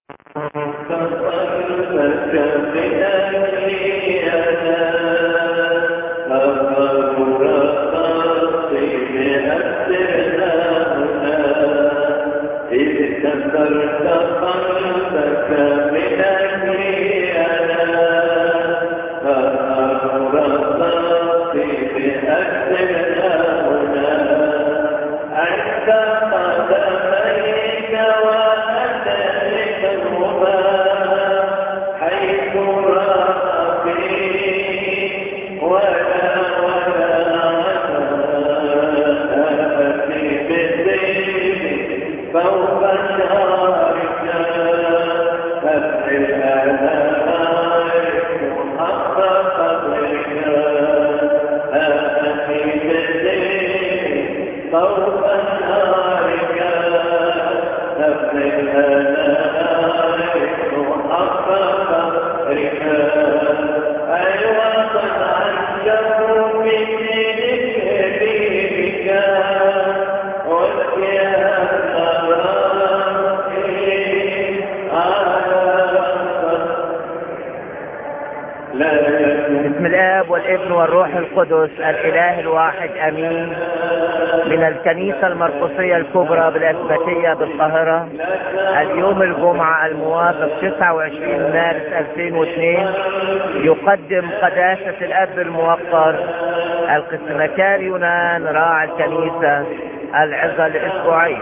بسم الاب والابن والروح القدس الاله الواحد امين من الكنيسة المرقسية الكبرى بالاسباتية بالقاهرة اليوم الجمعة الموافق 29 مارس 2002 يقدم قداسة الاب الموقر القسمكار يونان راعي الكنيسة العظة الاسبوعية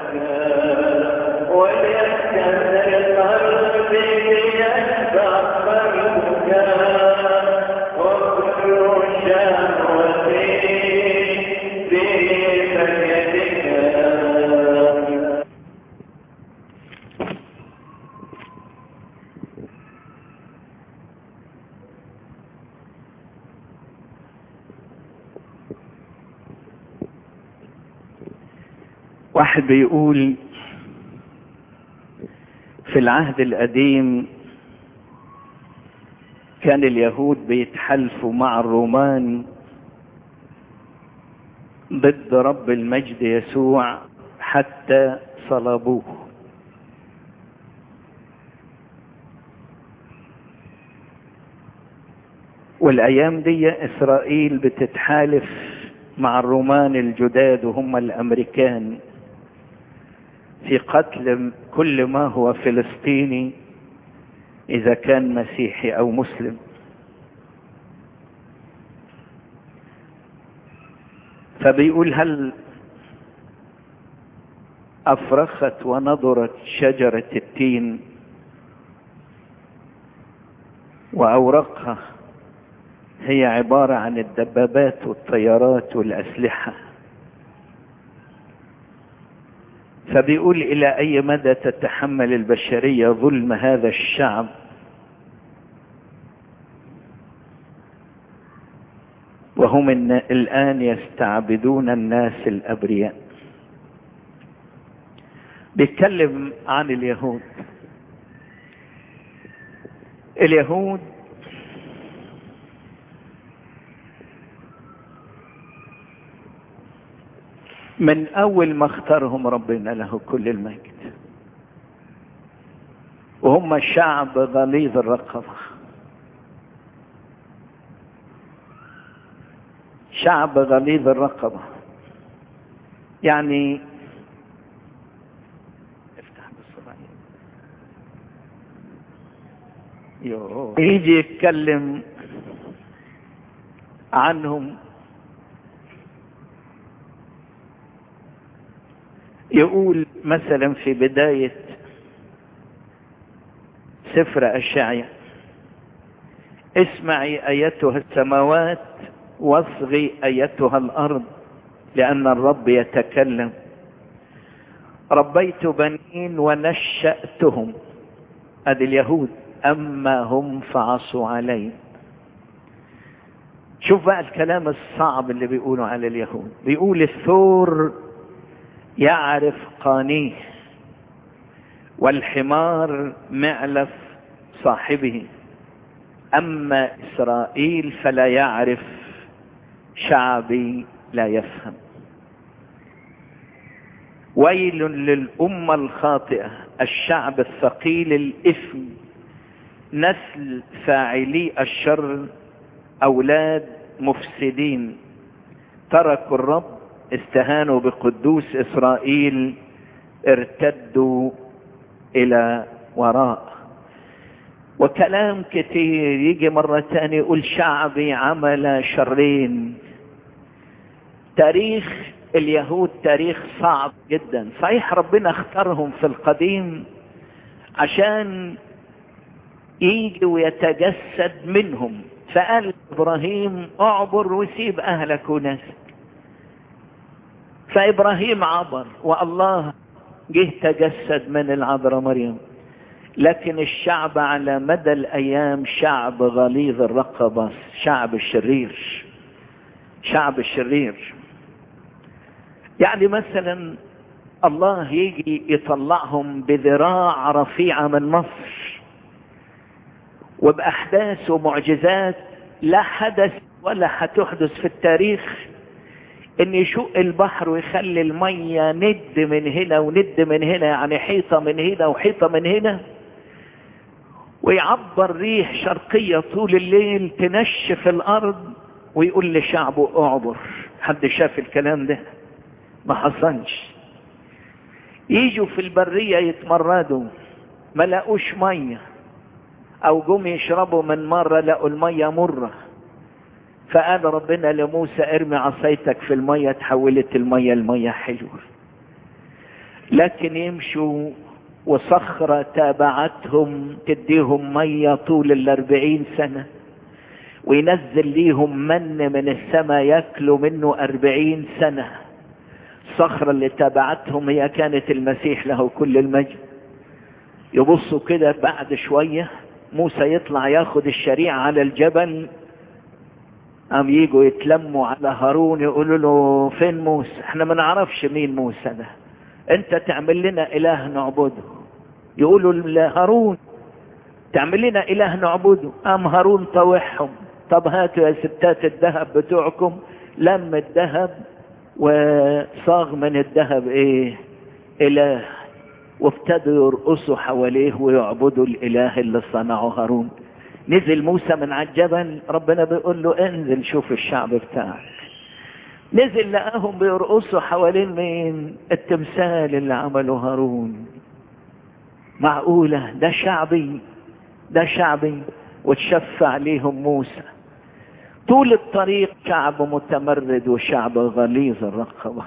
واحد بيقول في العهد القديم كان اليهود بيتحالفوا مع الرومان ضد رب المجد يسوع حتى صلبوه والايام دي اسرائيل بتتحالف مع الرومان الجداد وهم الامريكان في قتل كل ما هو فلسطيني اذا كان مسيحي او مسلم فبيقول هل افرخت ونضرت شجره التين واوراقها هي عباره عن الدبابات والطيارات والاسلحه فبيقول الى اي مدى تتحمل البشريه ظلم هذا الشعب وهم الان يستعبدون الناس الابرياء بيتكلم عن اليهود اليهود من اول ما اختارهم ربنا له كل المجد وهم شعب غليظ الرقبه شعب غليظ الرقبه يعني افتح بسرعه يجي يتكلم عنهم يقول مثلا في بداية سفر أشعيا اسمعي أيتها السماوات واصغي أيتها الأرض لأن الرب يتكلم ربيت بنين ونشأتهم هذه اليهود أما هم فعصوا علي شوف بقى الكلام الصعب اللي بيقولوا على اليهود بيقول الثور يعرف قانيه والحمار معلف صاحبه اما اسرائيل فلا يعرف شعبي لا يفهم ويل للأمة الخاطئة الشعب الثقيل الإثم نسل فاعلي الشر أولاد مفسدين تركوا الرب استهانوا بقدوس إسرائيل ارتدوا إلى وراء وكلام كتير يجي مرة تانية يقول شعبي عمل شرين تاريخ اليهود تاريخ صعب جدا صحيح ربنا اختارهم في القديم عشان يجي ويتجسد منهم فقال ابراهيم اعبر وسيب اهلك وناسك فابراهيم عبر والله جه تجسد من العذراء مريم لكن الشعب على مدى الايام شعب غليظ الرقبه شعب شرير شعب شرير يعني مثلا الله يجي يطلعهم بذراع رفيعه من مصر وباحداث ومعجزات لا حدث ولا هتحدث في التاريخ ان يشق البحر ويخلي الميه ند من هنا وند من هنا يعني حيطه من هنا وحيطه من هنا ويعبر ريح شرقيه طول الليل تنشف الارض ويقول لشعبه اعبر حد شاف الكلام ده ما حصلش يجوا في البريه يتمردوا ما لقوش ميه او جم يشربوا من مره لقوا الميه مره فقال ربنا لموسى ارمي عصايتك في المية تحولت المية المية حلوة لكن يمشوا وصخرة تابعتهم تديهم مية طول الاربعين سنة وينزل ليهم من من السماء ياكلوا منه أربعين سنة الصخرة اللي تابعتهم هي كانت المسيح له كل المجد يبصوا كده بعد شوية موسى يطلع ياخد الشريعة على الجبل قام يجوا يتلموا على هارون يقولوا له فين موسى احنا ما نعرفش مين موسى ده انت تعمل لنا اله نعبده يقولوا لهارون تعمل لنا اله نعبده قام هارون طوحهم طب هاتوا يا ستات الذهب بتوعكم لم الذهب وصاغ من الذهب ايه اله وابتدوا يرقصوا حواليه ويعبدوا الاله اللي صنعه هارون نزل موسى من على الجبل ربنا بيقول له انزل شوف الشعب بتاعك نزل لقاهم بيرقصوا حوالين مين التمثال اللي عمله هارون معقولة ده شعبي ده شعبي وتشفع عليهم موسى طول الطريق شعب متمرد وشعب غليظ الرقبة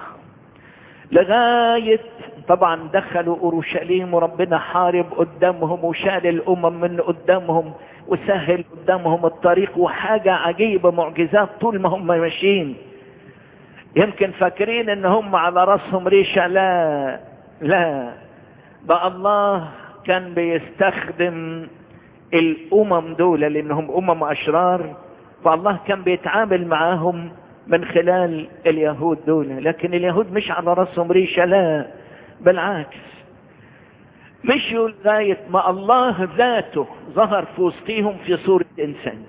لغاية طبعا دخلوا اورشليم وربنا حارب قدامهم وشال الامم من قدامهم وسهل قدامهم الطريق وحاجة عجيبة معجزات طول ما هم ماشيين يمكن فاكرين ان هم على راسهم ريشة لا لا بقى الله كان بيستخدم الامم دول لانهم امم اشرار فالله كان بيتعامل معاهم من خلال اليهود دول لكن اليهود مش على راسهم ريشة لا بالعكس مشوا لغاية ما الله ذاته ظهر في وسطهم في صورة إنسان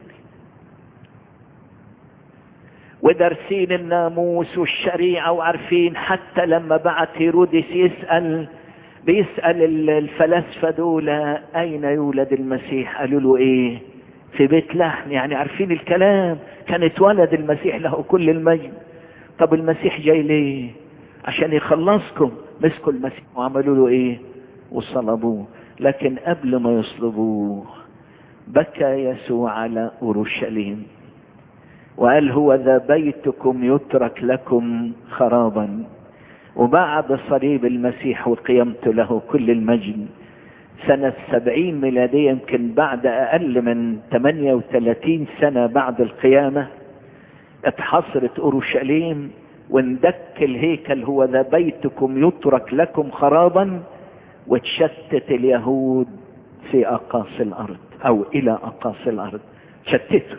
ودارسين الناموس والشريعة وعارفين حتى لما بعت هيرودس يسأل بيسأل الفلاسفة دول أين يولد المسيح قالوا له إيه في بيت لحم يعني عارفين الكلام كان اتولد المسيح له كل المجد طب المسيح جاي ليه عشان يخلصكم مسكوا المسيح وعملوا له ايه وصلبوه لكن قبل ما يصلبوه بكى يسوع على اورشليم وقال هو ذا بيتكم يترك لكم خرابا وبعد صليب المسيح وقيامته له كل المجد سنة سبعين ميلادية يمكن بعد أقل من 38 سنة بعد القيامة اتحصرت أورشليم واندك الهيكل هو ذا بيتكم يترك لكم خرابا وتشتت اليهود في أقاصي الأرض أو إلى أقاصي الأرض شتتوا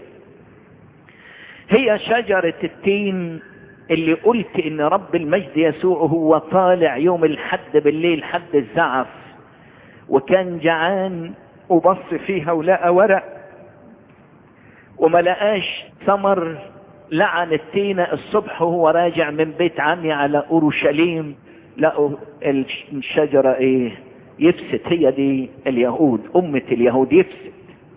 هي شجرة التين اللي قلت إن رب المجد يسوع هو طالع يوم الحد بالليل حد الزعف وكان جعان وبص فيها ولقى ورق وما لقاش ثمر لعن التينة الصبح وهو راجع من بيت عمي على أورشليم لقوا الشجرة ايه يفسد هي دي اليهود أمة اليهود يفسد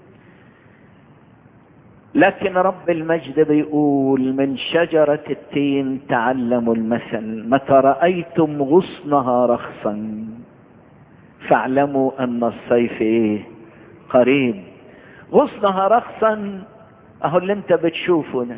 لكن رب المجد بيقول من شجرة التين تعلموا المثل متى رأيتم غصنها رخصا فاعلموا أن الصيف إيه قريب غصنها رخصا أهو اللي أنت بتشوفه ده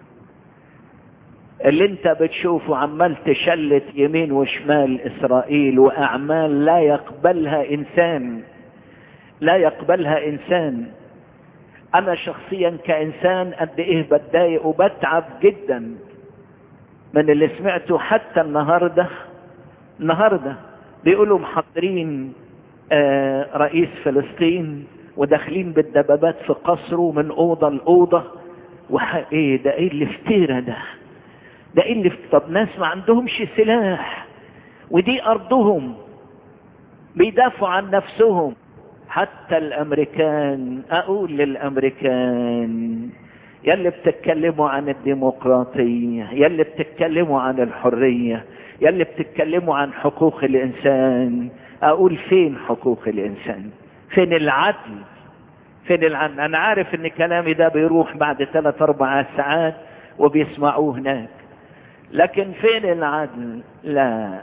اللي أنت بتشوفه عمال تشلت يمين وشمال إسرائيل وأعمال لا يقبلها إنسان لا يقبلها إنسان انا شخصيا كانسان قد ايه بتضايق وبتعب جدا من اللي سمعته حتى النهارده النهارده بيقولوا محضرين آه رئيس فلسطين وداخلين بالدبابات في قصره من اوضه لاوضه وح... ايه ده ايه الافتراء ده ده ايه اللي طب ناس ما عندهمش سلاح ودي ارضهم بيدافعوا عن نفسهم حتى الامريكان اقول للامريكان يلي بتتكلموا عن الديمقراطية يلي بتتكلموا عن الحرية يلي بتتكلموا عن حقوق الانسان اقول فين حقوق الانسان فين العدل فين العدل انا عارف ان كلامي ده بيروح بعد ثلاث اربع ساعات وبيسمعوه هناك لكن فين العدل لا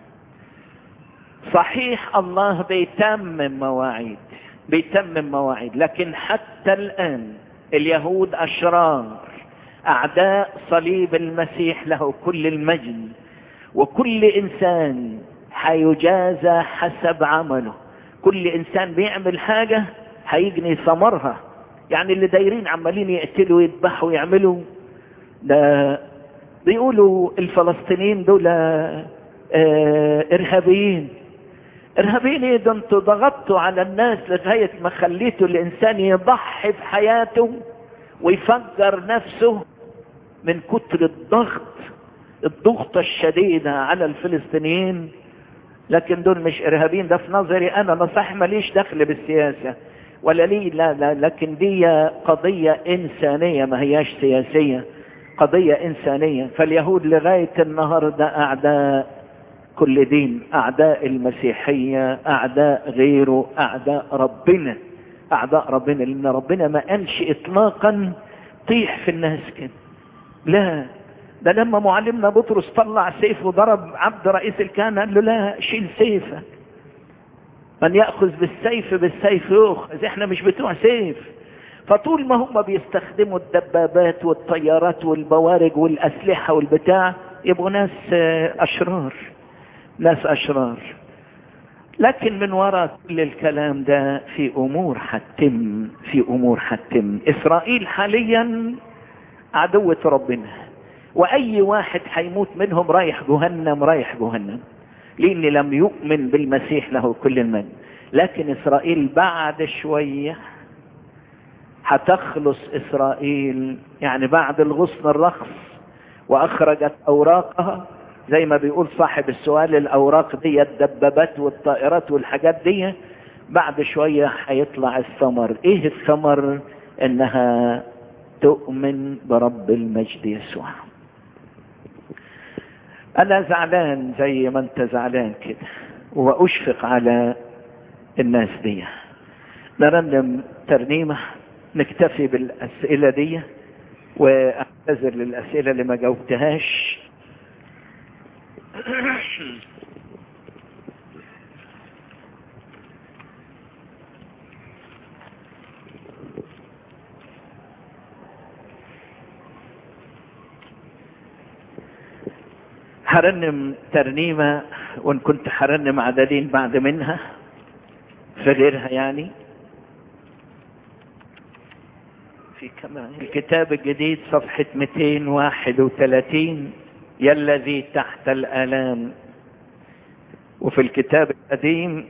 صحيح الله بيتمم مواعيد بيتمم مواعيد لكن حتى الآن اليهود أشرار أعداء صليب المسيح له كل المجد وكل إنسان حيجازى حسب عمله كل إنسان بيعمل حاجة هيجني ثمرها يعني اللي دايرين عمالين يقتلوا ويذبحوا ويعملوا ده بيقولوا الفلسطينيين دول اه ارهابيين ارهابيين ايه ده انتوا ضغطتوا على الناس لغايه ما خليتوا الانسان يضحي بحياته ويفجر نفسه من كتر الضغط الضغطه الشديده على الفلسطينيين لكن دول مش ارهابيين ده في نظري انا انا صح ماليش دخل بالسياسه ولا لي لا لا لكن دي قضيه انسانيه ما هياش سياسيه قضيه انسانيه فاليهود لغايه النهارده اعداء كل دين اعداء المسيحية اعداء غيره اعداء ربنا اعداء ربنا لان ربنا ما قالش اطلاقا طيح في الناس كده لا ده لما معلمنا بطرس طلع سيف وضرب عبد رئيس الكهنة قال له لا شيل سيفك من يأخذ بالسيف بالسيف يؤخذ احنا مش بتوع سيف فطول ما هم بيستخدموا الدبابات والطيارات والبوارج والأسلحة والبتاع يبقوا ناس أشرار ناس أشرار لكن من وراء كل الكلام ده في أمور حتم في أمور حتم إسرائيل حاليا عدوة ربنا وأي واحد حيموت منهم رايح جهنم رايح جهنم لأن لم يؤمن بالمسيح له كل المن لكن إسرائيل بعد شوية هتخلص إسرائيل يعني بعد الغصن الرخص وأخرجت أوراقها زي ما بيقول صاحب السؤال الاوراق دي الدبابات والطائرات والحاجات دي بعد شوية هيطلع الثمر ايه الثمر انها تؤمن برب المجد يسوع انا زعلان زي ما انت زعلان كده واشفق على الناس دي نرنم ترنيمة نكتفي بالاسئلة دي واعتذر للاسئلة اللي ما جاوبتهاش هرنم ترنيمة وان كنت هرنم عددين بعد منها في غيرها يعني في كمان الكتاب الجديد صفحة 231 يا الذي تحت الآلام وفي الكتاب القديم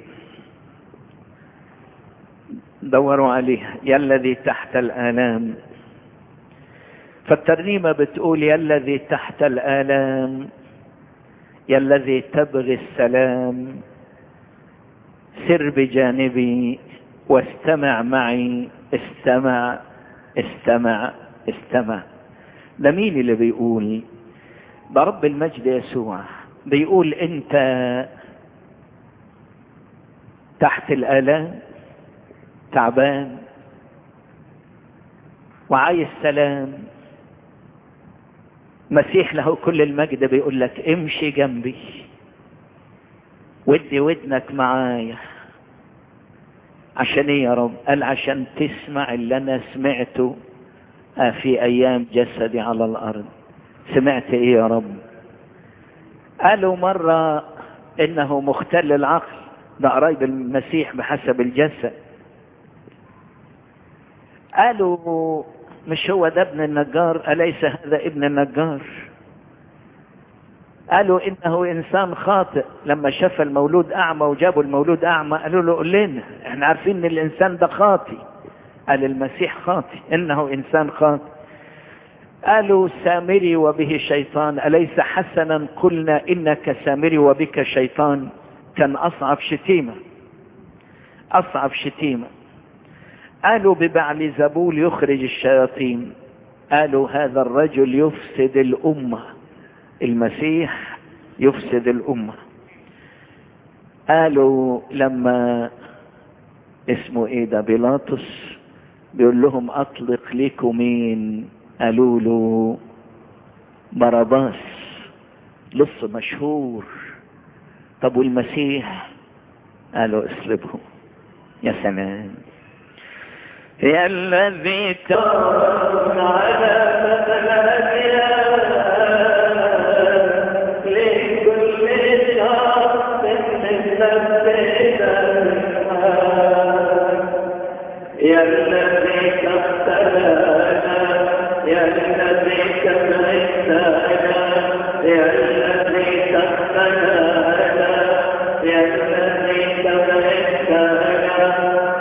دوروا عليه يا الذي تحت الآلام فالترنيمة بتقول يا الذي تحت الآلام يا الذي تبغي السلام سر بجانبي واستمع معي استمع استمع استمع ده مين اللي بيقول ده رب المجد يسوع بيقول انت تحت الآلام تعبان وعايز سلام مسيح له كل المجد بيقول لك امشي جنبي ودي ودنك معايا عشان ايه يا رب قال عشان تسمع اللي انا سمعته في ايام جسدي على الارض سمعت ايه يا رب قالوا مرة انه مختل العقل ده قرايب المسيح بحسب الجسد قالوا مش هو ده ابن النجار أليس هذا ابن النجار قالوا إنه إنسان خاطئ لما شاف المولود أعمى وجابوا المولود أعمى قالوا له قول لنا احنا عارفين إن الإنسان ده خاطئ قال المسيح خاطئ إنه إنسان خاطئ قالوا سامري وبه شيطان أليس حسنا قلنا إنك سامري وبك شيطان كان أصعب شتيمة أصعب شتيمة قالوا ببعل زبول يخرج الشياطين قالوا هذا الرجل يفسد الأمة المسيح يفسد الأمة قالوا لما اسمه ايه ده بيلاطس بيقول لهم اطلق ليكم مين قالوا له باراباس لص مشهور طب والمسيح قالوا اصلبه يا سلام يا الذي ترون على لكل شخص من يا الذي تختلنا يا الذي تبعثنا يا الذي تختلنا يا الذي تبعثنا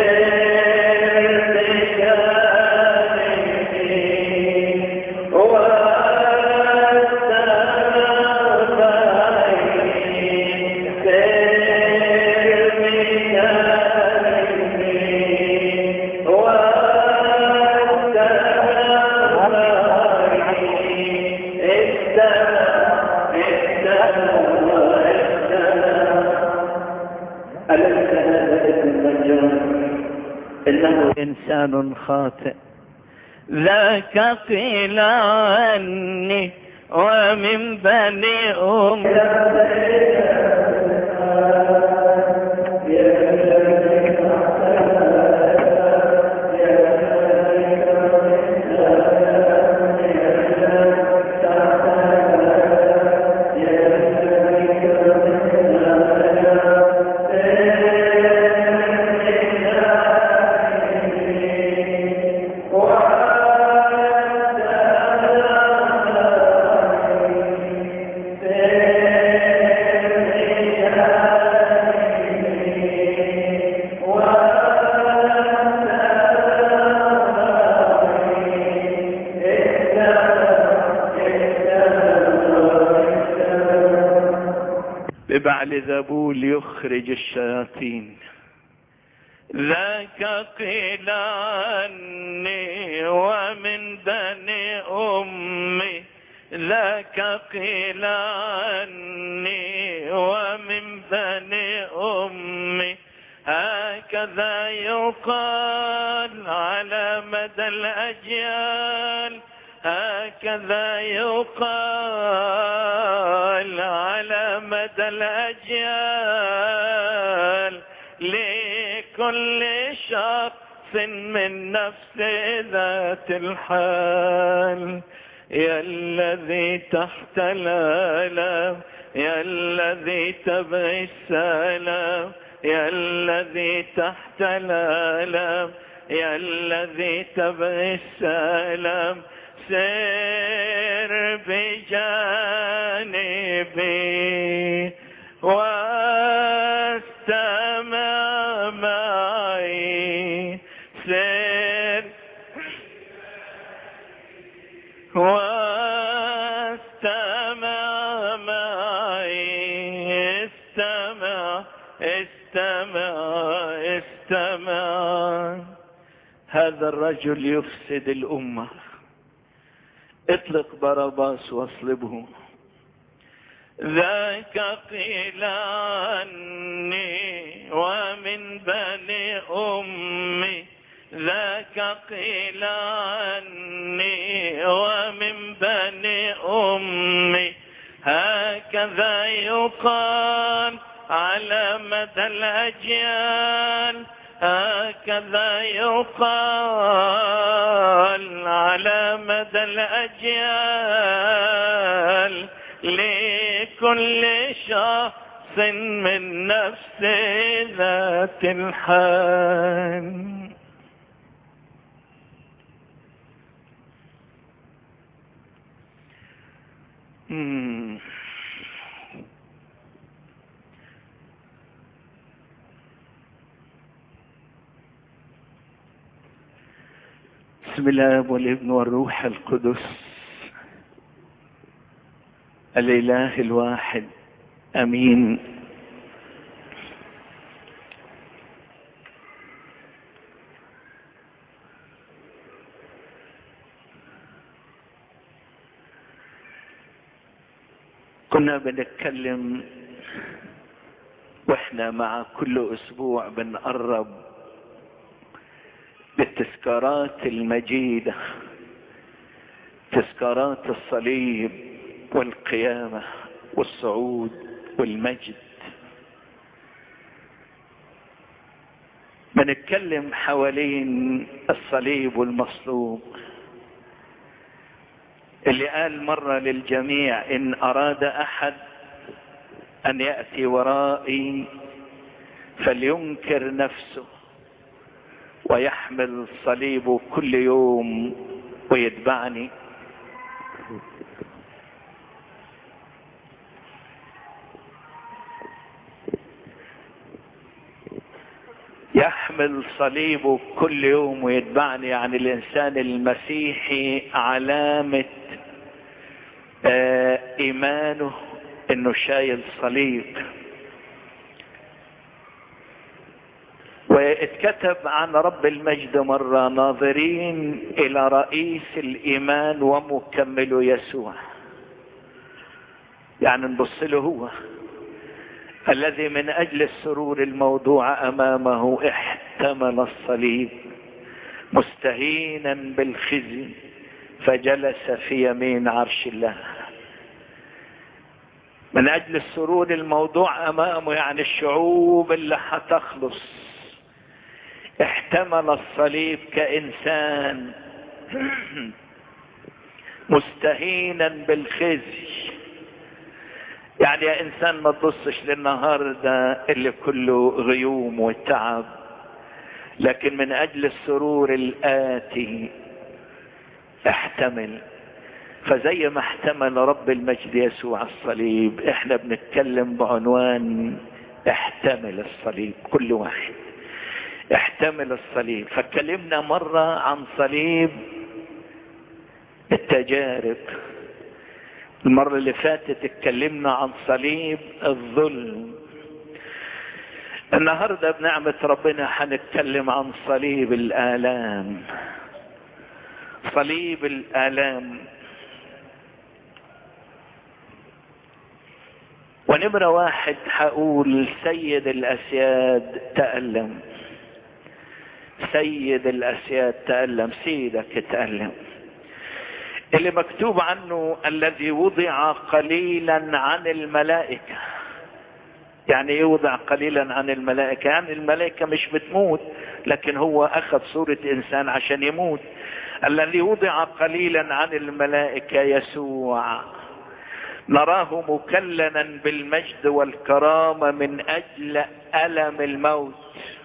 إنه إنسان خاطئ ذاك قيل عني ومن بني أم ببعل ذبول يخرج الشياطين ذاك قيل عني ومن بني أمي ذاك قيل عني ومن بني أمي هكذا يقال على مدى الأجيال هكذا يقال على مدى الأجيال لكل شخص من نفس ذات الحال يا الذي تحت الآلام يا الذي تبغي السلام يا الذي تحت الآلام يا الذي تبغي السلام سر بجانبي واستمع معي سر واستمع معي استمع استمع استمع هذا الرجل يفسد الأمة اطلق باراباس واصلبه ذاك قيل عني ومن بني أمي ذاك قيل عني ومن بني أمي هكذا يقال على مدى الأجيال هكذا يقال على مدى الأجيال لكل شخص من نفس ذات الحال مم. بسم الله والابن والروح القدس الاله الواحد امين كنا بنتكلم واحنا مع كل اسبوع بنقرب بالتذكارات المجيدة تذكارات الصليب والقيامة والصعود والمجد بنتكلم حوالين الصليب والمصلوب اللي قال مرة للجميع إن أراد أحد أن يأتي ورائي فلينكر نفسه ويحمل صليبه كل يوم ويتبعني يحمل صليبه كل يوم ويتبعني يعني الانسان المسيحي علامة آه ايمانه انه شايل صليب واتكتب عن رب المجد مرة ناظرين الى رئيس الايمان ومكمله يسوع يعني نبص له هو الذي من اجل السرور الموضوع امامه احتمل الصليب مستهينا بالخزي فجلس في يمين عرش الله من اجل السرور الموضوع امامه يعني الشعوب اللي هتخلص احتمل الصليب كانسان مستهينا بالخزي يعني يا انسان ما تبصش للنهار ده اللي كله غيوم وتعب لكن من اجل السرور الاتي احتمل فزي ما احتمل رب المجد يسوع الصليب احنا بنتكلم بعنوان احتمل الصليب كل واحد احتمل الصليب فاتكلمنا مرة عن صليب التجارب المرة اللي فاتت اتكلمنا عن صليب الظلم النهاردة بنعمة ربنا هنتكلم عن صليب الآلام صليب الآلام ونمرة واحد هقول سيد الأسياد تألم سيد الأسياد تألم سيدك تألم اللي مكتوب عنه الذي وضع قليلا عن الملائكة يعني يوضع قليلا عن الملائكة يعني الملائكة مش بتموت لكن هو أخذ صورة إنسان عشان يموت الذي وضع قليلا عن الملائكة يسوع نراه مكلنا بالمجد والكرامة من أجل ألم الموت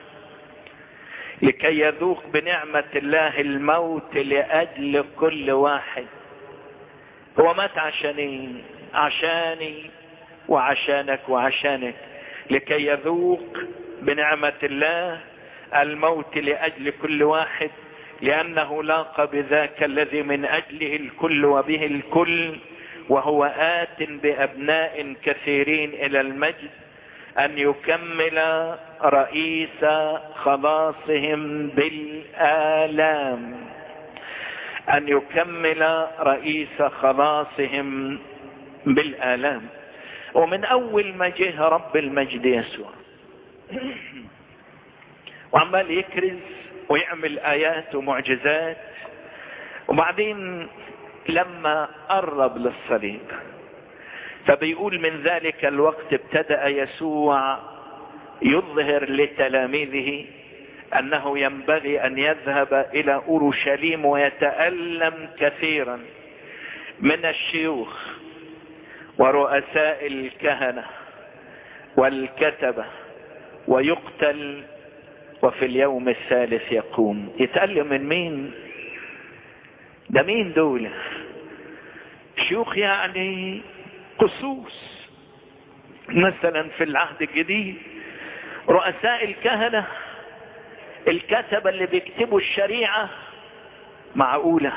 لكي يذوق بنعمة الله الموت لأجل كل واحد هو مات عشاني عشاني وعشانك وعشانك لكي يذوق بنعمة الله الموت لأجل كل واحد لأنه لاقى بذاك الذي من أجله الكل وبه الكل وهو آت بأبناء كثيرين إلى المجد أن يكمل رئيس خلاصهم بالآلام أن يكمل رئيس خلاصهم بالآلام ومن اول ما جه رب المجد يسوع وعمال يكرز ويعمل ايات ومعجزات وبعدين لما قرب للصليب فبيقول من ذلك الوقت ابتدأ يسوع يظهر لتلاميذه انه ينبغي ان يذهب الى اورشليم ويتألم كثيرا من الشيوخ ورؤساء الكهنة والكتبة ويقتل وفي اليوم الثالث يقوم يتألم من مين ده مين دول شيوخ يعني قصوص مثلا في العهد الجديد رؤساء الكهنة الكتبة اللي بيكتبوا الشريعة معقولة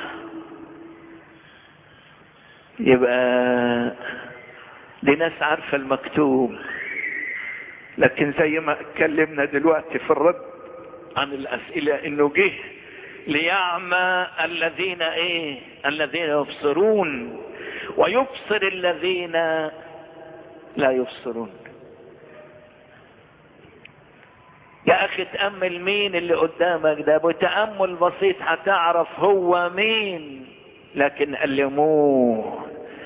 يبقى دي ناس عارفة المكتوب لكن زي ما اتكلمنا دلوقتي في الرد عن الاسئلة انه جه ليعمى الذين ايه الذين يبصرون ويبصر الذين لا يبصرون يا اخي تأمل مين اللي قدامك ده بتأمل بسيط هتعرف هو مين لكن ألموه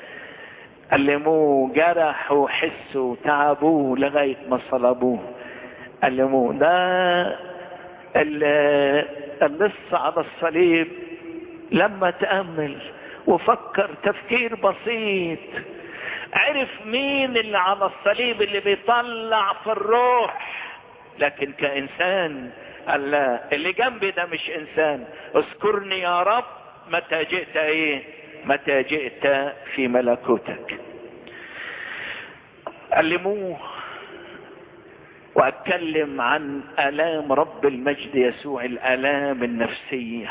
ألموه جرحوا حسوا تعبوه لغاية ما صلبوه ألموه ده اللص على الصليب لما تأمل وفكر تفكير بسيط عرف مين اللي على الصليب اللي بيطلع في الروح لكن كإنسان قال لا اللي جنبي ده مش إنسان اذكرني يا رب متى جئت ايه متى جئت في ملكوتك ألموه وأتكلم عن آلام رب المجد يسوع الآلام النفسية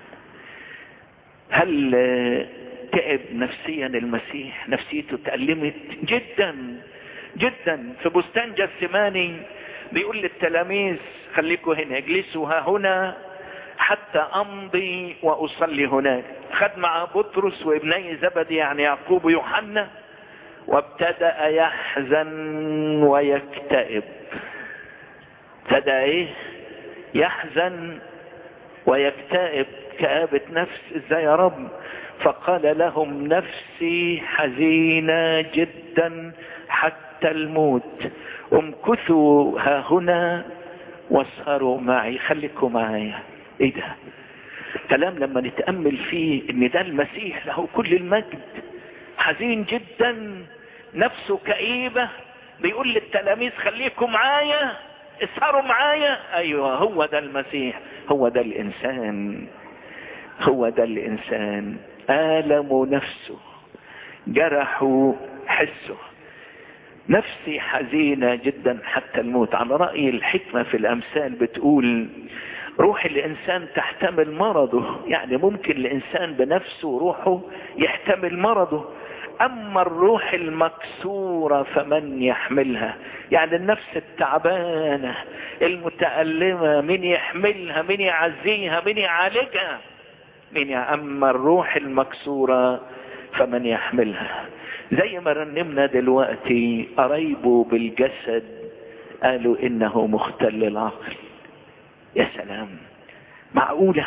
هل تعب نفسيا المسيح نفسيته تألمت جدا جدا في بستان جسماني بيقول للتلاميذ خليكوا هنا اجلسوا ها هنا حتى امضي واصلي هناك خد مع بطرس وابني زبدي يعني يعقوب ويوحنا وابتدأ يحزن ويكتئب ابتدأ ايه يحزن ويكتئب كآبة نفس ازاي يا رب فقال لهم نفسي حزينة جدا حتى الموت امكثوا ها هنا واسهروا معي خليكم معايا ايه ده كلام لما نتأمل فيه ان ده المسيح له كل المجد حزين جدا نفسه كئيبة بيقول للتلاميذ خليكم معايا اسهروا معايا ايوه هو ده المسيح هو ده الانسان هو ده الانسان آلموا نفسه جرحوا حسه نفسي حزينة جدا حتى الموت على رأي الحكمة في الأمثال بتقول روح الإنسان تحتمل مرضه يعني ممكن الإنسان بنفسه روحه يحتمل مرضه أما الروح المكسورة فمن يحملها يعني النفس التعبانة المتألمة من يحملها من يعزيها من يعالجها من أما الروح المكسورة فمن يحملها زي ما رنمنا دلوقتي قريبه بالجسد قالوا انه مختل العقل يا سلام معقولة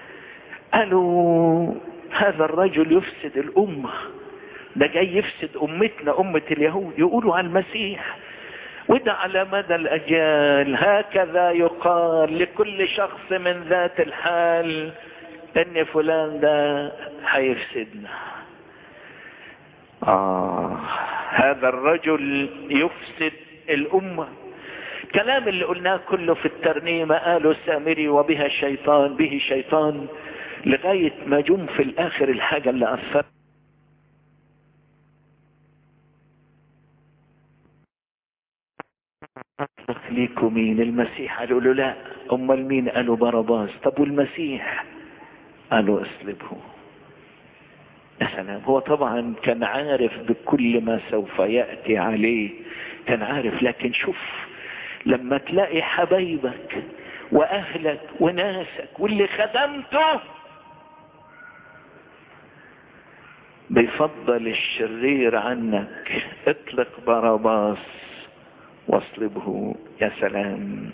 قالوا هذا الرجل يفسد الأمة ده جاي يفسد أمتنا أمة اليهود يقولوا عن المسيح وده على مدى الأجيال هكذا يقال لكل شخص من ذات الحال ان فلان ده هيفسدنا آه هذا الرجل يفسد الأمة كلام اللي قلناه كله في الترنيمة قالوا السامري وبها شيطان به شيطان لغاية ما جم في الآخر الحاجة اللي أثرت ليكم مين المسيح قالوا له لا امال مين قالوا باراباس طب والمسيح قالوا اصلبه يا سلام هو طبعا كان عارف بكل ما سوف يأتي عليه كان عارف لكن شوف لما تلاقي حبايبك واهلك وناسك واللي خدمته بيفضل الشرير عنك اطلق باراباس واصلبه يا سلام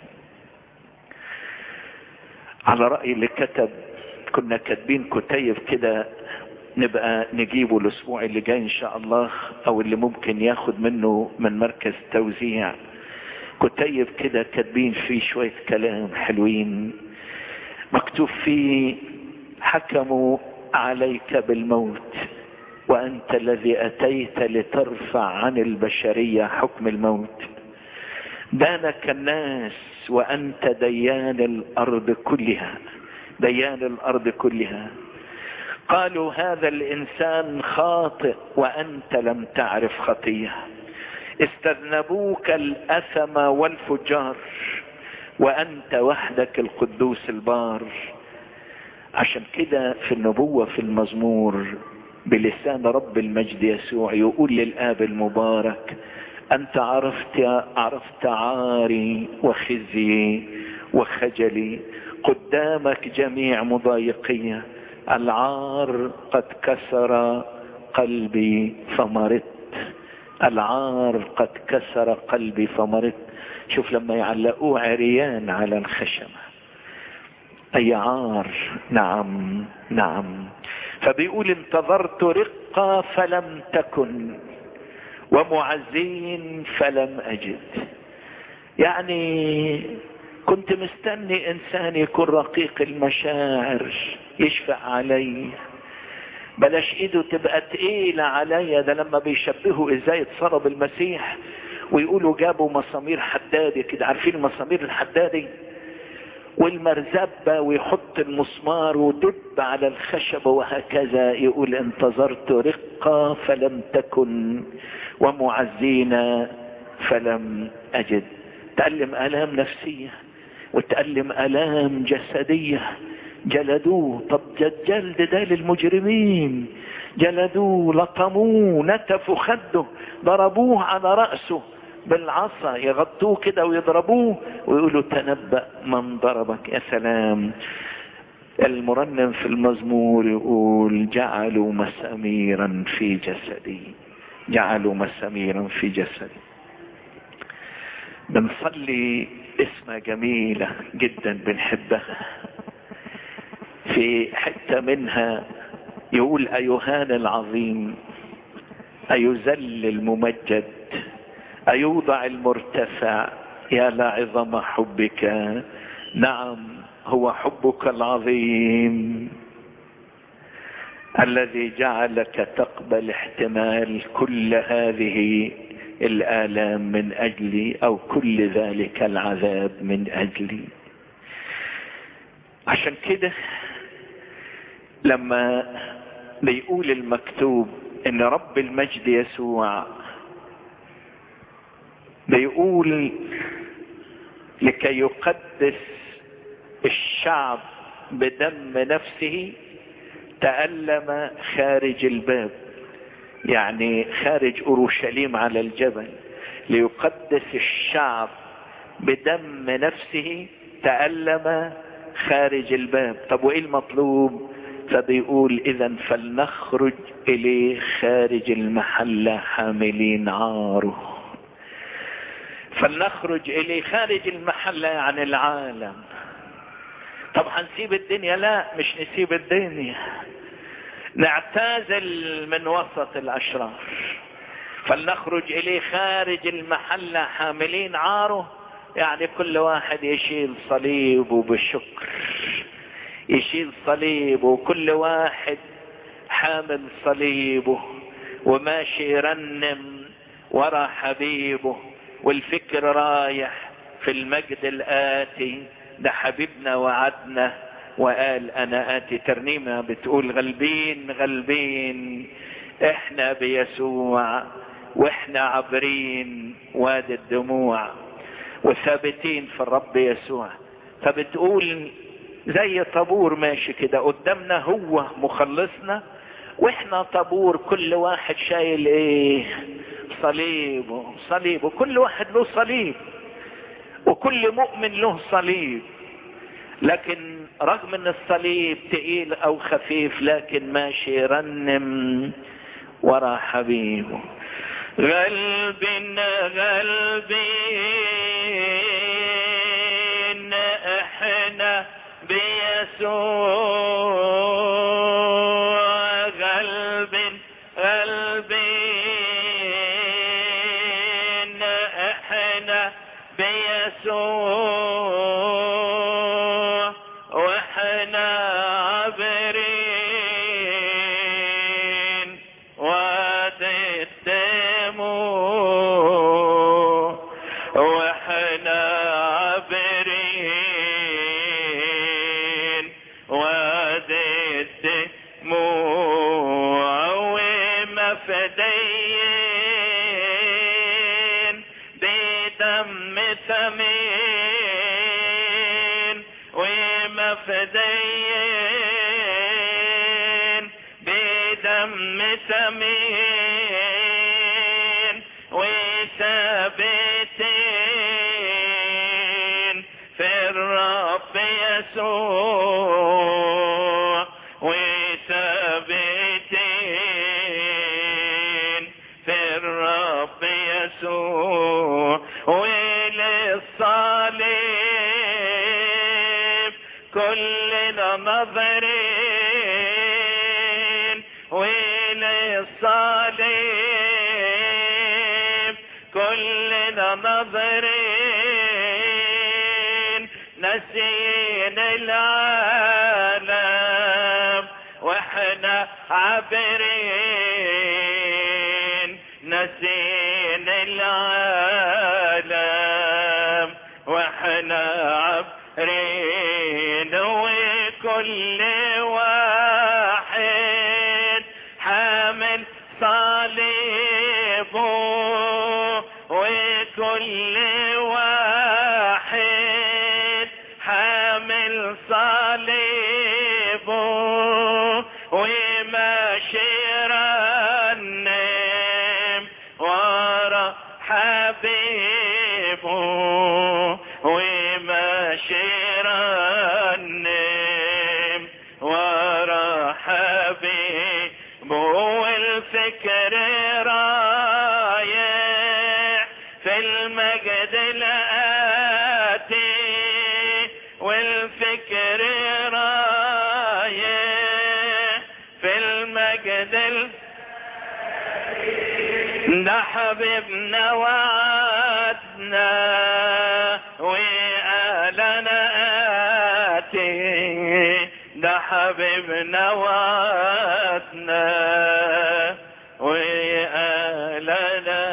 على رأي اللي كتب كنا كاتبين كتيب كده نبقى نجيبه الاسبوع اللي جاي ان شاء الله او اللي ممكن ياخد منه من مركز توزيع كتيب كده كاتبين فيه شوية كلام حلوين مكتوب فيه حكموا عليك بالموت وانت الذي اتيت لترفع عن البشرية حكم الموت دانك الناس وانت ديان الارض كلها ديان الارض كلها قالوا هذا الانسان خاطئ وانت لم تعرف خطيه استذنبوك الاثم والفجار وانت وحدك القدوس البار عشان كده في النبوة في المزمور بلسان رب المجد يسوع يقول للآب المبارك أنت عرفت عرفت عاري وخزي وخجلي قدامك جميع مضايقية العار قد كسر قلبي فمرضت العار قد كسر قلبي فمرضت شوف لما يعلقوه عريان على الخشبة أي عار نعم نعم فبيقول انتظرت رقة فلم تكن ومعزين فلم أجد يعني كنت مستني إنسان يكون رقيق المشاعر يشفع علي بلاش ايده تبقى تقيلة عليا ده لما بيشبهوا ازاي اتصرب المسيح ويقولوا جابوا مسامير حدادي كده عارفين المسامير الحدادي والمرزبة ويحط المسمار ودب على الخشبة وهكذا يقول انتظرت رقة فلم تكن ومعزينا فلم أجد تألم آلام نفسية وتألم آلام جسدية جلدوه طب الجلد ده للمجرمين جلدوه لطموه نتفوا خده ضربوه على رأسه بالعصا يغطوه كده ويضربوه ويقولوا تنبأ من ضربك يا سلام المرنم في المزمور يقول جعلوا مساميرا في جسدي جعلوا مساميرا في جسدي بنصلي اسمة جميلة جدا بنحبها في حتة منها يقول أيهان العظيم أيذل الممجد أيوضع المرتفع يا لعظم حبك نعم هو حبك العظيم الذي جعلك تقبل احتمال كل هذه الآلام من أجلي أو كل ذلك العذاب من أجلي عشان كده لما بيقول المكتوب ان رب المجد يسوع بيقول لكي يقدس الشعب بدم نفسه تألم خارج الباب يعني خارج اورشليم على الجبل ليقدس الشعب بدم نفسه تألم خارج الباب طب وايه المطلوب فبيقول اذا فلنخرج اليه خارج المحلة حاملين عاره فلنخرج اليه خارج المحلة عن العالم طب هنسيب الدنيا لا مش نسيب الدنيا نعتزل من وسط الاشرار فلنخرج اليه خارج المحلة حاملين عاره يعني كل واحد يشيل صليبه بشكر يشيل صليبه وكل واحد حامل صليبه وماشي يرنم ورا حبيبه والفكر رايح في المجد الآتي ده حبيبنا وعدنا وقال انا آتي ترنيمة بتقول غلبين غلبين احنا بيسوع واحنا عابرين وادي الدموع وثابتين في الرب يسوع فبتقول زي طابور ماشي كده قدامنا هو مخلصنا واحنا طابور كل واحد شايل ايه صليبه صليبه كل واحد له صليب وكل مؤمن له صليب لكن رغم ان الصليب تقيل او خفيف لكن ماشي يرنم ورا حبيبه غلب غلبين احنا بيسوع غلب غلبين احنا بيسوع واحنا عابرين وادي الدموع واحنا عابرين وادي الدموع ومفديين بدم ثمين ومفديين بدم ثمين وثابتين في الرب يسوع وثابتين في الرب يسوع وللصليب كلنا نظرين وللصليب كلنا نظرين نسين العالم واحنا عابرين نسين العالم واحنا عابرين وكل واحد حامل صليبه وكل واحد حامل صليبه وماشي رنم ورا حبيبه وماشي رنم ورا حبيبه والفكر رايح في المجد الآتي والفكر رايح في المجد الآتي ده حبيبنا وعدنا وقالنا آتي ده حبيبنا وعدنا وقالنا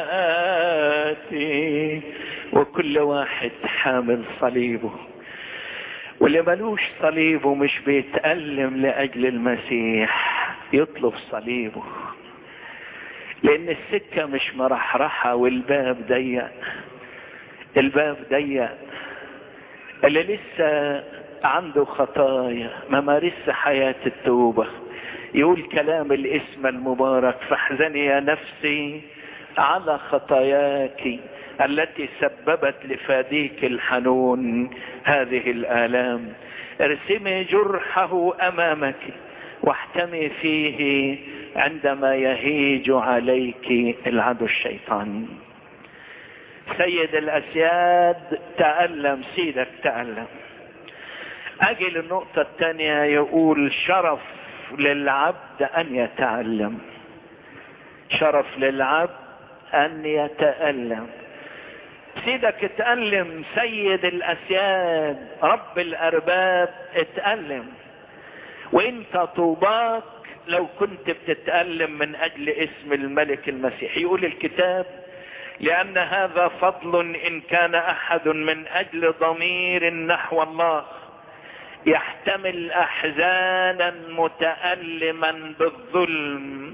آتي وكل واحد حامل صليبه واللي ملوش صليبه مش بيتألم لأجل المسيح يطلب صليبه لان السكة مش مرحرحة والباب ضيق الباب ضيق اللي لسه عنده خطايا ما مارس حياة التوبة يقول كلام الاسم المبارك فاحزني يا نفسي على خطاياك التي سببت لفاديك الحنون هذه الآلام ارسمي جرحه أمامك واحتمي فيه عندما يهيج عليك العدو الشيطان سيد الأسياد تألم سيدك تألم أجي للنقطة الثانية يقول شرف للعبد أن يتألم شرف للعبد أن يتألم سيدك اتألم سيد الأسياد رب الأرباب اتألم وانت طوباك لو كنت بتتألم من أجل اسم الملك المسيح يقول الكتاب لأن هذا فضل إن كان أحد من أجل ضمير نحو الله يحتمل أحزانا متألما بالظلم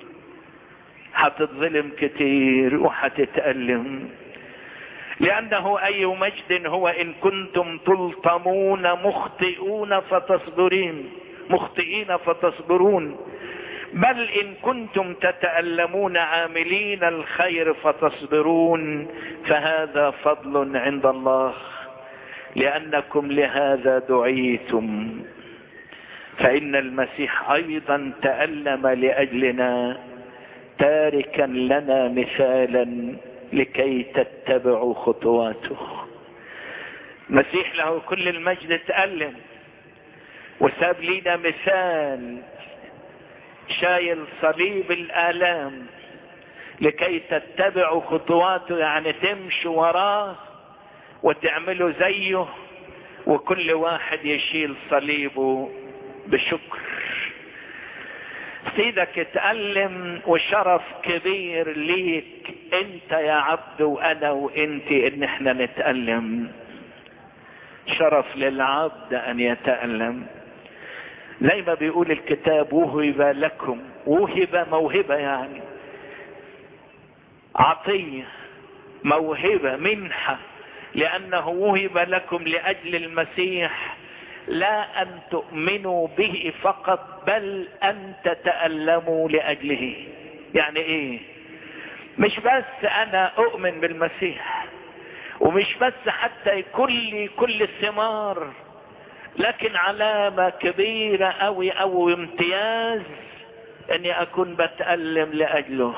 هتتظلم كتير وهتتألم لأنه أي مجد هو إن كنتم تلطمون مخطئون فتصبرين مخطئين فتصبرون بل إن كنتم تتألمون عاملين الخير فتصبرون فهذا فضل عند الله لأنكم لهذا دعيتم فإن المسيح أيضا تألم لأجلنا تاركا لنا مثالا لكي تتبعوا خطواته مسيح له كل المجد تألم وساب لنا مثال شايل صليب الآلام لكي تتبعوا خطواته يعني تمشوا وراه وتعملوا زيه وكل واحد يشيل صليبه بشكر سيدك اتألم وشرف كبير ليك انت يا عبد وانا وانت ان احنا نتألم شرف للعبد ان يتألم زي ما بيقول الكتاب وهب لكم وهب موهبة يعني عطية موهبة منحة لأنه وهب لكم لأجل المسيح لا أن تؤمنوا به فقط بل أن تتألموا لأجله يعني إيه مش بس أنا أؤمن بالمسيح ومش بس حتى يكون لي كل الثمار لكن علامة كبيرة أوي أو امتياز أني أكون بتألم لأجله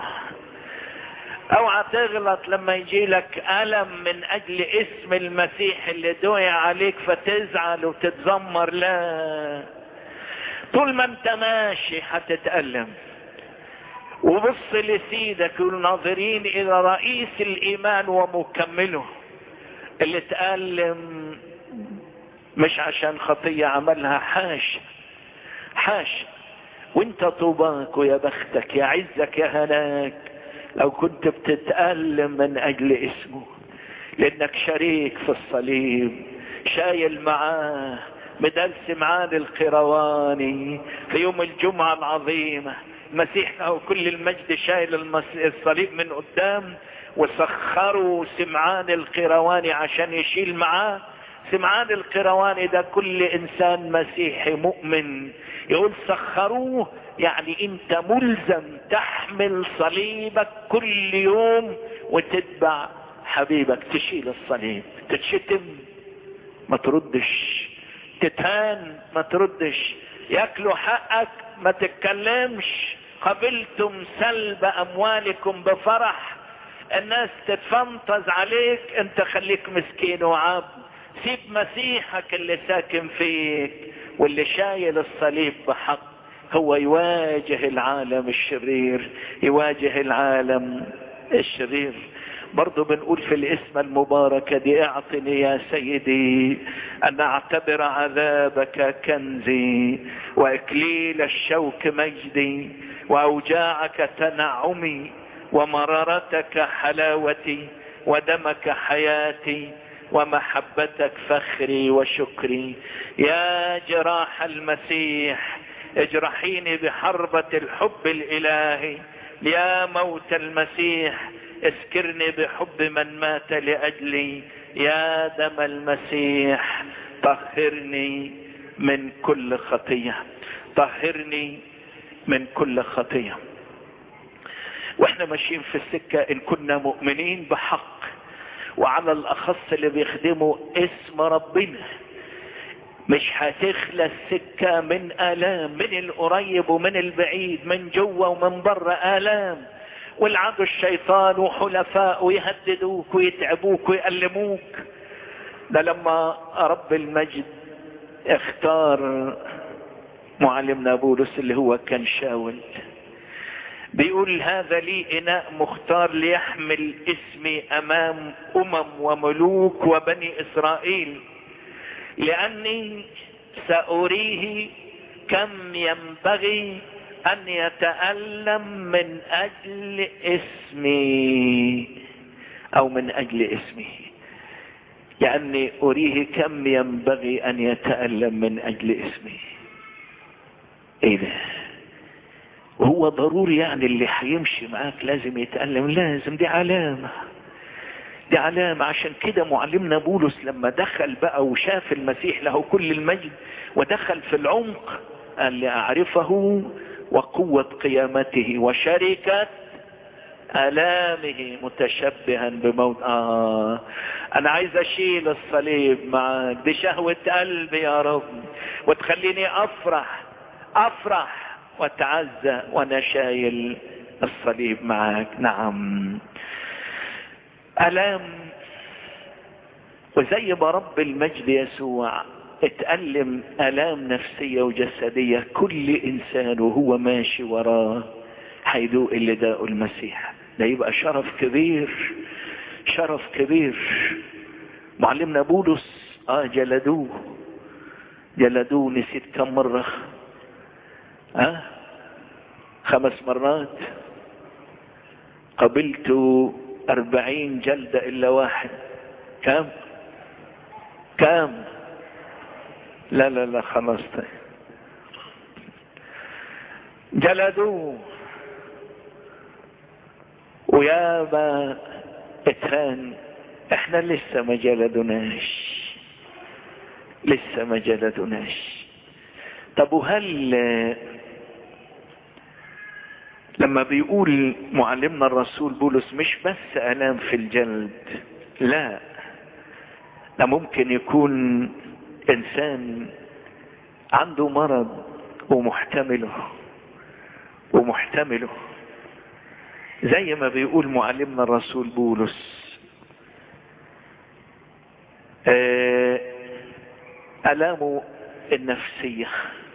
اوعى تغلط لما يجي لك الم من اجل اسم المسيح اللي دعي عليك فتزعل وتتذمر لا طول ما انت ماشي هتتألم وبص لسيدك والناظرين الى رئيس الايمان ومكمله اللي تألم مش عشان خطية عملها حاش حاش وانت طوباك ويا بختك يا عزك يا هناك لو كنت بتتألم من أجل اسمه لأنك شريك في الصليب شايل معاه مدال سمعان القرواني في يوم الجمعة العظيمة المسيح له كل المجد شايل الصليب من قدام وسخروا سمعان القرواني عشان يشيل معاه سمعان القرواني ده كل انسان مسيحي مؤمن يقول سخروه يعني انت ملزم تحمل صليبك كل يوم وتتبع حبيبك تشيل الصليب تتشتم ما تردش تتهان ما تردش ياكلوا حقك ما تتكلمش قبلتم سلب اموالكم بفرح الناس تتفنطز عليك انت خليك مسكين وعبد سيب مسيحك اللي ساكن فيك واللي شايل الصليب بحق هو يواجه العالم الشرير يواجه العالم الشرير برضو بنقول في الاسم المباركة دي اعطني يا سيدي ان اعتبر عذابك كنزي واكليل الشوك مجدي واوجاعك تنعمي ومرارتك حلاوتي ودمك حياتي ومحبتك فخري وشكري يا جراح المسيح اجرحيني بحربة الحب الالهي يا موت المسيح اسكرني بحب من مات لاجلي يا دم المسيح طهرني من كل خطيه طهرني من كل خطيه واحنا ماشيين في السكه ان كنا مؤمنين بحق وعلى الاخص اللي بيخدموا اسم ربنا مش هتخلى السكة من آلام من القريب ومن البعيد من جوه ومن بره آلام والعدو الشيطان وحلفاء يهددوك ويتعبوك ويألموك ده لما رب المجد اختار معلمنا بولس اللي هو كان شاول بيقول هذا لي اناء مختار ليحمل اسمي امام امم وملوك وبني اسرائيل لاني ساريه كم ينبغي ان يتالم من اجل اسمي او من اجل اسمي يعني اريه كم ينبغي ان يتالم من اجل اسمي ايه ده هو ضروري يعني اللي هيمشي معاك لازم يتألم لازم دي علامة دي علامة عشان كده معلمنا بولس لما دخل بقى وشاف المسيح له كل المجد ودخل في العمق قال لأعرفه وقوة قيامته وشركة آلامه متشبها بموت آه أنا عايز أشيل الصليب معاك دي شهوة قلبي يا رب وتخليني أفرح أفرح واتعزى وانا شايل الصليب معك نعم الام وزي ما رب المجد يسوع اتألم الام نفسية وجسدية كل انسان وهو ماشي وراه هيدوق اللي داقه المسيح ده يبقى شرف كبير شرف كبير معلمنا بولس اه جلدوه جلدوه نسيت كم مرة اه خمس مرات قبلت أربعين جلدة إلا واحد كم كم لا لا لا خلاص طيب جلدوه وياما اتهان احنا لسه ما جلدناش لسه ما جلدناش طب وهل لما بيقول معلمنا الرسول بولس مش بس الام في الجلد لا ده ممكن يكون انسان عنده مرض ومحتمله ومحتمله زي ما بيقول معلمنا الرسول بولس ألامه النفسية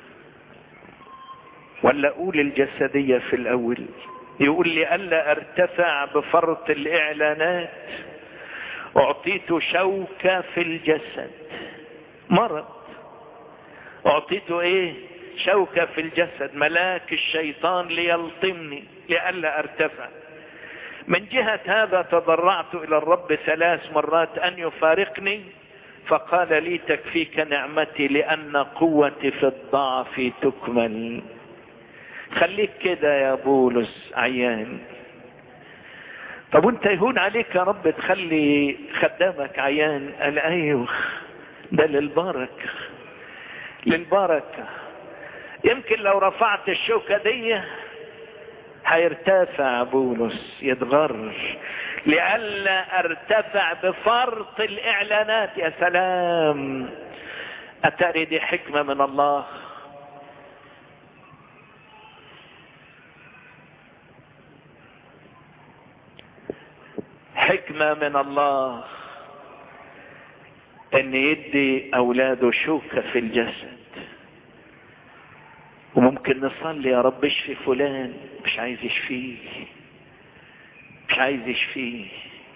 ولا أقول الجسدية في الأول يقول لي ألا أرتفع بفرط الإعلانات أعطيت شوكة في الجسد مرض أعطيته إيه شوكة في الجسد ملاك الشيطان ليلطمني لئلا أرتفع من جهة هذا تضرعت إلى الرب ثلاث مرات أن يفارقني فقال لي تكفيك نعمتي لأن قوتي في الضعف تكمل خليك كده يا بولس عيان طب وانت يهون عليك يا رب تخلي خدامك عيان قال ايوه ده للبركة للبركة يمكن لو رفعت الشوكة دي هيرتفع بولس يتغر لئلا ارتفع بفرط الاعلانات يا سلام اتاري دي حكمة من الله حكمة من الله ان يدي اولاده شوكة في الجسد وممكن نصلي يا رب اشفي فلان مش عايز يشفيه مش عايز يشفيه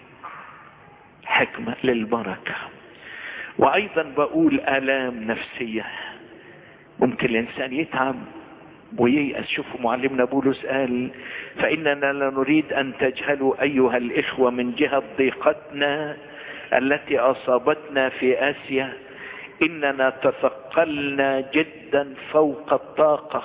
حكمة للبركة وايضا بقول الام نفسية ممكن الانسان يتعب وييأس شوفوا معلمنا بولس قال فإننا لا نريد أن تجهلوا أيها الإخوة من جهة ضيقتنا التي أصابتنا في آسيا إننا تثقلنا جدا فوق الطاقة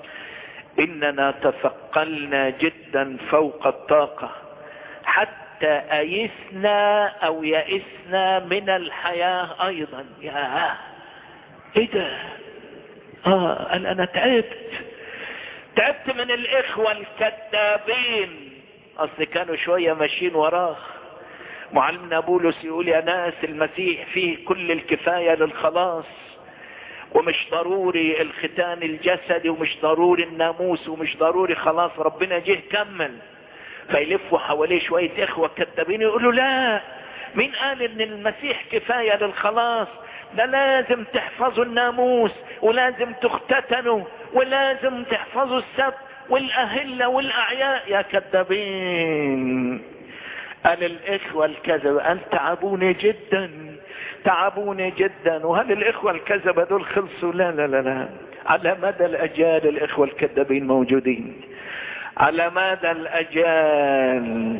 إننا تثقلنا جدا فوق الطاقة حتى أيسنا أو يئسنا من الحياة أيضا يا إيه ده آه قال أنا تعبت تعبت من الإخوة الكذابين أصل كانوا شوية ماشيين وراه معلمنا بولس يقول يا ناس المسيح فيه كل الكفاية للخلاص ومش ضروري الختان الجسدي ومش ضروري الناموس ومش ضروري خلاص ربنا جه كمل فيلفوا حواليه شوية إخوة كذابين يقولوا لا مين قال ان المسيح كفاية للخلاص ده لازم تحفظوا الناموس ولازم تختتنوا ولازم تحفظوا السبت والأهلة والأعياء يا كذابين قال الإخوة الكذبة أن تعبوني جدا تعبوني جدا وهل الإخوة الكذبة دول خلصوا لا لا لا لا على مدى الأجيال الإخوة الكذابين موجودين على مدى الأجيال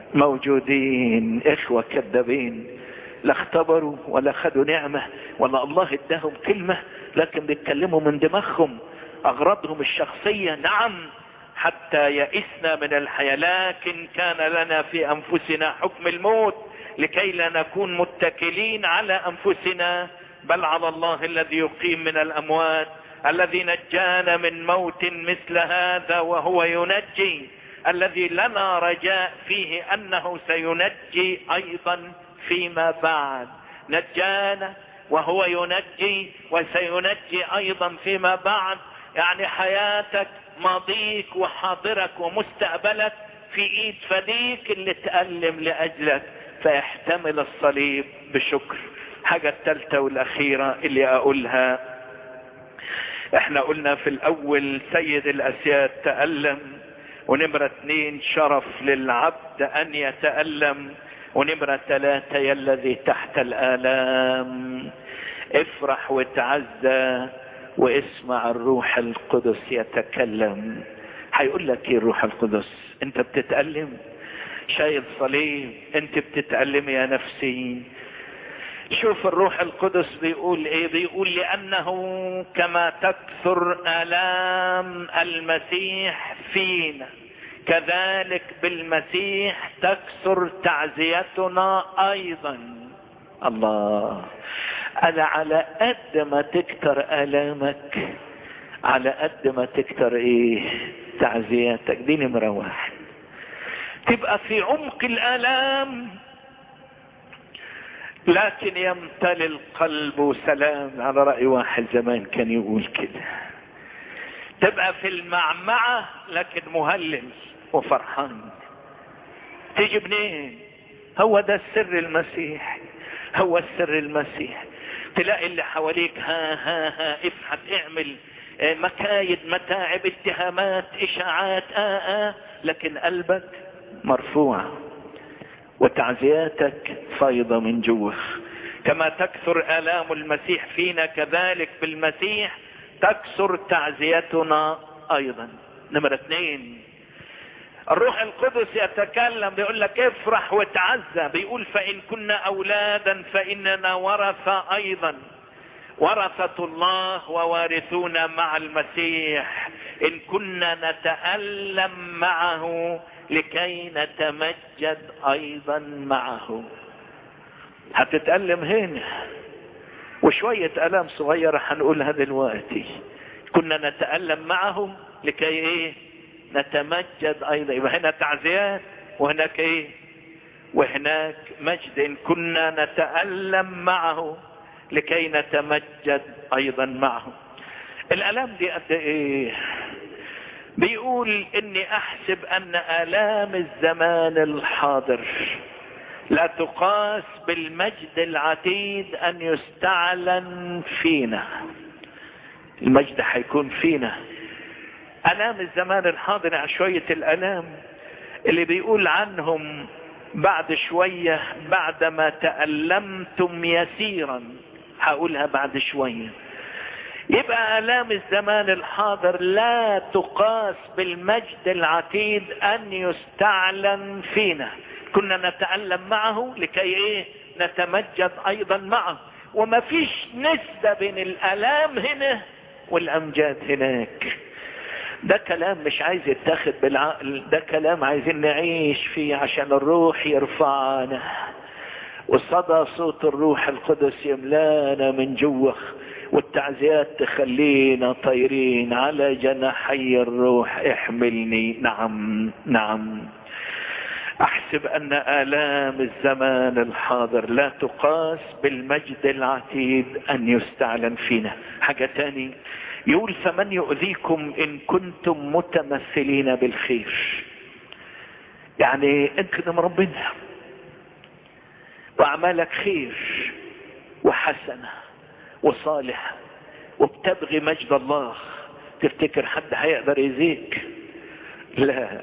موجودين إخوة كذابين لا اختبروا ولا خدوا نعمة ولا الله اداهم كلمة لكن بيتكلموا من دماغهم اغراضهم الشخصية نعم حتى يئسنا من الحياة لكن كان لنا في انفسنا حكم الموت لكي لا نكون متكلين على انفسنا بل على الله الذي يقيم من الاموات الذي نجانا من موت مثل هذا وهو ينجي الذي لنا رجاء فيه انه سينجي ايضا فيما بعد نجانا وهو ينجي وسينجي ايضا فيما بعد يعني حياتك ماضيك وحاضرك ومستقبلك في ايد فديك اللي تألم لأجلك فيحتمل الصليب بشكر حاجة الثالثة والأخيرة اللي أقولها احنا قلنا في الأول سيد الأسياد تألم ونمرة اثنين شرف للعبد أن يتألم ونمرة ثلاثة يا الذي تحت الآلام افرح وتعزى واسمع الروح القدس يتكلم هيقول لك ايه الروح القدس انت بتتألم شايل صليب انت بتتألم يا نفسي شوف الروح القدس بيقول ايه بيقول لانه كما تكثر الام المسيح فينا كذلك بالمسيح تكثر تعزيتنا ايضا الله انا على قد ما تكتر الامك على قد ما تكتر ايه تعزياتك دي نمرة واحد تبقى في عمق الالام لكن يمتلي القلب سلام على رأي واحد زمان كان يقول كده تبقى في المعمعة لكن مهلل وفرحان تيجي منين هو ده السر المسيح هو السر المسيح تلاقي اللي حواليك ها ها ها افحت اعمل مكايد متاعب اتهامات اشاعات آه آه لكن قلبك مرفوع وتعزياتك فيضة من جوه كما تكثر آلام المسيح فينا كذلك بالمسيح تكثر تعزيتنا أيضا نمرة اثنين الروح القدس يتكلم بيقول لك افرح وتعزى بيقول فإن كنا أولادا فإننا ورثة أيضا ورثة الله ووارثون مع المسيح إن كنا نتألم معه لكي نتمجد أيضا معه هتتألم هنا وشوية ألام صغيرة هنقولها دلوقتي كنا نتألم معه لكي ايه نتمجد ايضا يبقى هنا تعزيات وهناك ايه وهناك مجد إن كنا نتألم معه لكي نتمجد ايضا معه الالام دي قد ايه بيقول اني احسب ان الام الزمان الحاضر لا تقاس بالمجد العتيد ان يستعلن فينا المجد حيكون فينا الام الزمان الحاضر عن شوية الالام اللي بيقول عنهم بعد شوية بعدما تألمتم يسيرا هقولها بعد شوية يبقى الام الزمان الحاضر لا تقاس بالمجد العتيد ان يستعلن فينا كنا نتألم معه لكي ايه نتمجد ايضا معه وما فيش نسبة بين الالام هنا والامجاد هناك ده كلام مش عايز يتاخد بالعقل ده كلام عايزين نعيش فيه عشان الروح يرفعنا وصدى صوت الروح القدس يملانا من جوه والتعزيات تخلينا طايرين على جناحي الروح احملني نعم نعم احسب ان الام الزمان الحاضر لا تقاس بالمجد العتيد ان يستعلن فينا حاجة تاني يقول فمن يؤذيكم ان كنتم متمثلين بالخير يعني انت خدم ربنا واعمالك خير وحسنه وصالحة وبتبغي مجد الله تفتكر حد هيقدر يزيك لا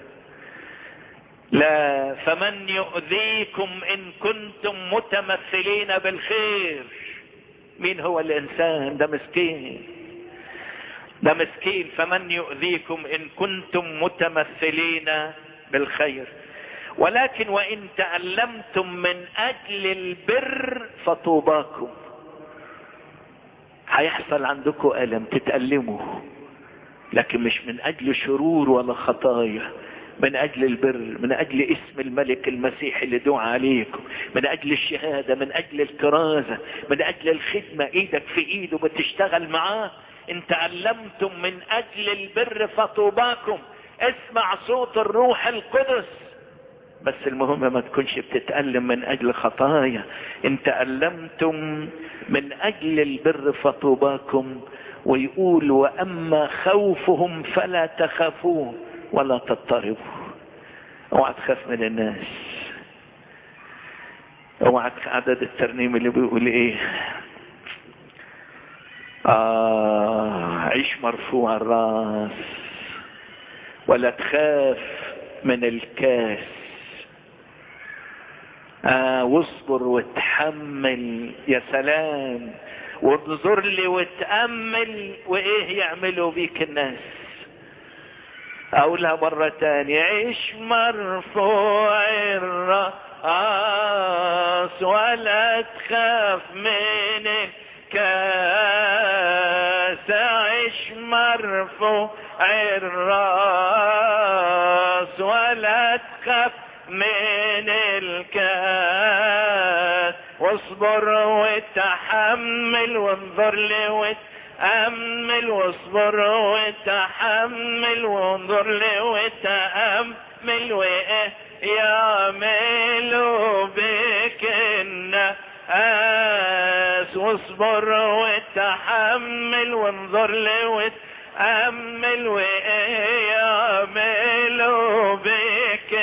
لا فمن يؤذيكم ان كنتم متمثلين بالخير مين هو الانسان ده مسكين ده مسكين فمن يؤذيكم ان كنتم متمثلين بالخير ولكن وان تألمتم من اجل البر فطوباكم هيحصل عندكم ألم تتألموا لكن مش من أجل شرور ولا خطايا من أجل البر من أجل اسم الملك المسيح اللي دعا عليكم من أجل الشهادة من أجل الكرازة من أجل الخدمة إيدك في إيده بتشتغل معاه إن تألمتم من أجل البر فطوباكم اسمع صوت الروح القدس بس المهم ما تكونش بتتألم من اجل خطايا ان تألمتم من اجل البر فطوباكم ويقول واما خوفهم فلا تخافوه ولا تضطربوا اوعى تخاف من الناس اوعى عدد الترنيم اللي بيقول ايه آه عيش مرفوع الراس ولا تخاف من الكاس آه واصبر وتحمل يا سلام وانظر لي وتأمل وايه يعملوا بيك الناس اقولها مرة تانية عيش مرفوع الرأس ولا تخاف من الكاس عيش مرفوع الرأس ولا تخاف من الكاس واصبر وتحمل وانظر لي وتأمل واصبر وتحمل وانظر لي وتأمل وايه يعملوا بك الناس واصبر وتحمل وانظر لي وتأمل وايه يعملوا بك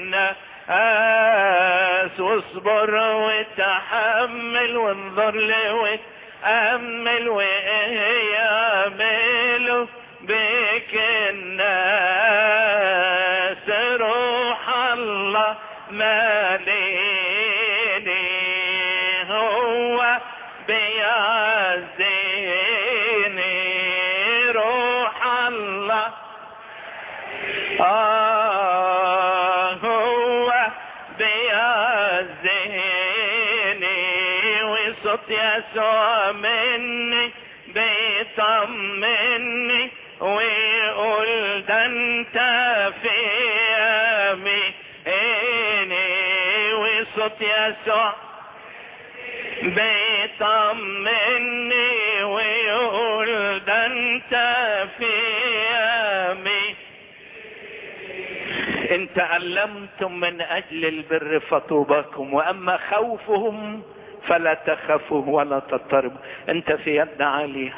الناس واصبر وتحمل وانظر لي وتأمل وايه يعملوا بك الناس روح الله ماليني هو بيعزيني روح الله آه هو بيعزيني وصوت يسوع مني بيطمني ويقول ده انت في اميني وصوت يسوع بيطمني ويقول ده انت في امي ان تألمتم من اجل البر فطوباكم واما خوفهم فلا تخافوا ولا تضطربوا انت في يد عالية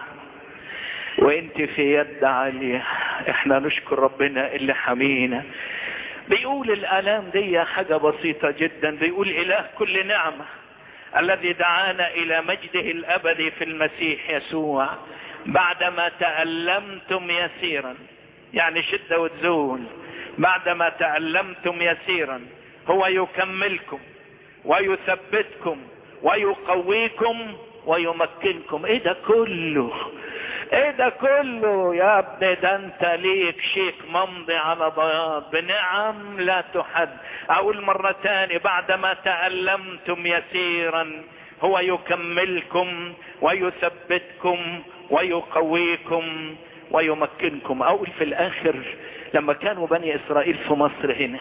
وانت في يد عالية احنا نشكر ربنا اللي حمينا بيقول الالام دي حاجة بسيطة جدا بيقول اله كل نعمة الذي دعانا الى مجده الابدي في المسيح يسوع بعدما تألمتم يسيرا يعني شدة وتزول بعدما تألمتم يسيرا هو يكملكم ويثبتكم ويقويكم ويمكنكم ايه ده كله ايه ده كله يا ابني ده انت ليك شيك ممضي على بياض بنعم لا تحد اقول مرة تاني بعدما تألمتم يسيرا هو يكملكم ويثبتكم ويقويكم ويمكنكم اقول في الاخر لما كانوا بني اسرائيل في مصر هنا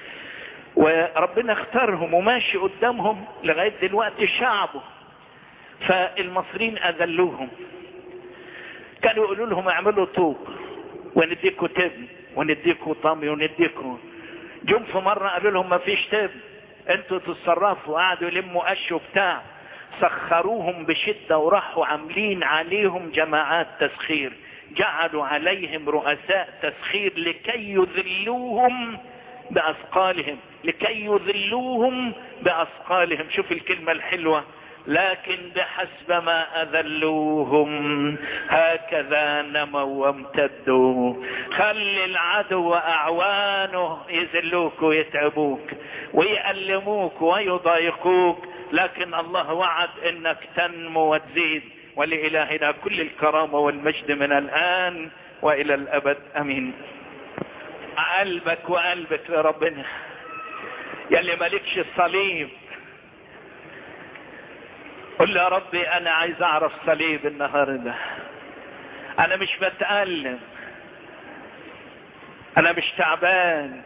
وربنا اختارهم وماشي قدامهم لغاية دلوقتي شعبه فالمصريين اذلوهم كانوا يقولوا لهم اعملوا طوب ونديكوا تبن ونديكوا طمي ونديكوا جم في مرة قالوا لهم ما فيش تبن انتوا تتصرفوا قعدوا يلموا قش وبتاع سخروهم بشدة وراحوا عاملين عليهم جماعات تسخير جعلوا عليهم رؤساء تسخير لكي يذلوهم بأثقالهم لكي يذلوهم بأثقالهم شوف الكلمة الحلوة لكن بحسب ما أذلوهم هكذا نموا وامتدوا خلي العدو أعوانه يذلوك ويتعبوك ويألموك ويضايقوك لكن الله وعد انك تنمو وتزيد ولإلهنا كل الكرامة والمجد من الآن وإلى الأبد أمين قلبك وقلبك لربنا يلي مالكش الصليب قل يا ربي انا عايز اعرف صليب النهارده انا مش بتألم انا مش تعبان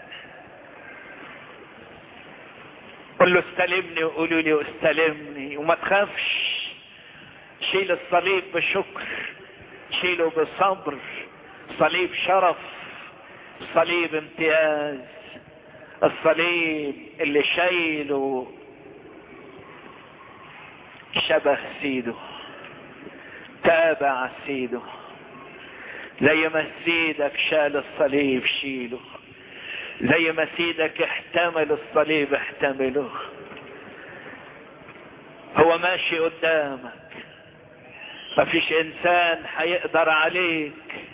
قل له استلمني وقولوا لي استلمني وما تخافش شيل الصليب بشكر شيله بصبر صليب شرف صليب امتياز الصليب اللي شايله شبه سيده تابع سيده زي ما سيدك شال الصليب شيله زي ما سيدك احتمل الصليب احتمله هو ماشي قدامك مفيش انسان هيقدر عليك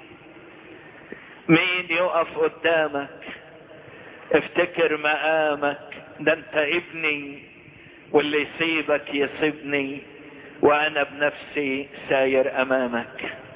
مين يقف قدامك افتكر مقامك ده انت ابني واللي يسيبك يسيبني وانا بنفسي ساير امامك